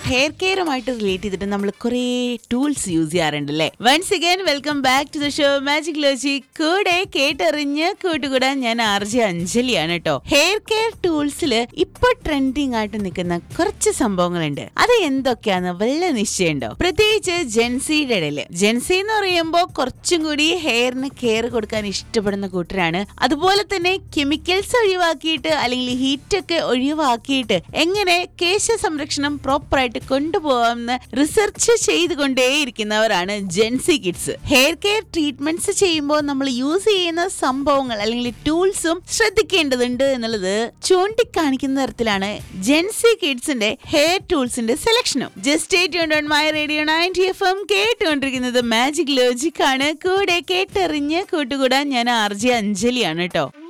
hair കെയറുമായിട്ട് relate ചെയ്തിട്ട് നമ്മൾ കുറേ ടൂൾസ് യൂസ് ചെയ്യാറുണ്ട് അല്ലേ once again welcome back to the show magic logic കൂടെ കേട്ടറിഞ്ഞ് കൂട്ടുകൂടാൻ ഞാൻ ആർ ജെ അഞ്ജലിയാണ് കേട്ടോ ഹെയർ കെയർ ടൂൾസിൽ ഇപ്പൊ ട്രെൻഡിങ് ആയിട്ട് നിൽക്കുന്ന കുറച്ച് സംഭവങ്ങളുണ്ട് അത് എന്തൊക്കെയാന്ന് വല്ല നിശ്ചയമുണ്ടോ പ്രത്യേകിച്ച് ജെൻസിയുടെ ഇടയില് ജെൻസി എന്ന് പറയുമ്പോൾ കുറച്ചും കൂടി ഹെയറിന് കെയർ കൊടുക്കാൻ ഇഷ്ടപ്പെടുന്ന കൂട്ടരാണ് അതുപോലെ തന്നെ കെമിക്കൽസ് ഒഴിവാക്കിയിട്ട് അല്ലെങ്കിൽ ഹീറ്റ് ഒക്കെ ഒഴിവാക്കിയിട്ട് എങ്ങനെ കേശ സംരക്ഷണം പ്രോപ്പർ ആയിട്ട് കൊണ്ടുപോകാമെന്ന് റിസർച്ച് ചെയ്തുകൊണ്ടേയിരിക്കുന്നവരാണ് Gen Z kids hair care treatments ചെയ്യുമ്പോൾ നമ്മൾ യൂസ് ചെയ്യുന്ന സംഭവങ്ങൾ അല്ലെങ്കിൽ ടൂൾസും ശ്രദ്ധിക്കേണ്ടതുണ്ട് എന്നുള്ളത് ചൂണ്ടിക്കാണിക്കുന്ന തരത്തിലാണ് ജെൻസി കിഡ്സിന്റെ ഹെയർ ടൂൾസിന്റെ സെലക്ഷനും just on my radio ninety F M കേട്ടുകൊണ്ടിരിക്കുന്നത് മാജിക് ലോജിക് ആണ് കൂടെ കേട്ടറിഞ്ഞ് കൂട്ടുകൂടാൻ ഞാൻ ആർ ജെ അഞ്ജലിയാണ് കേട്ടോ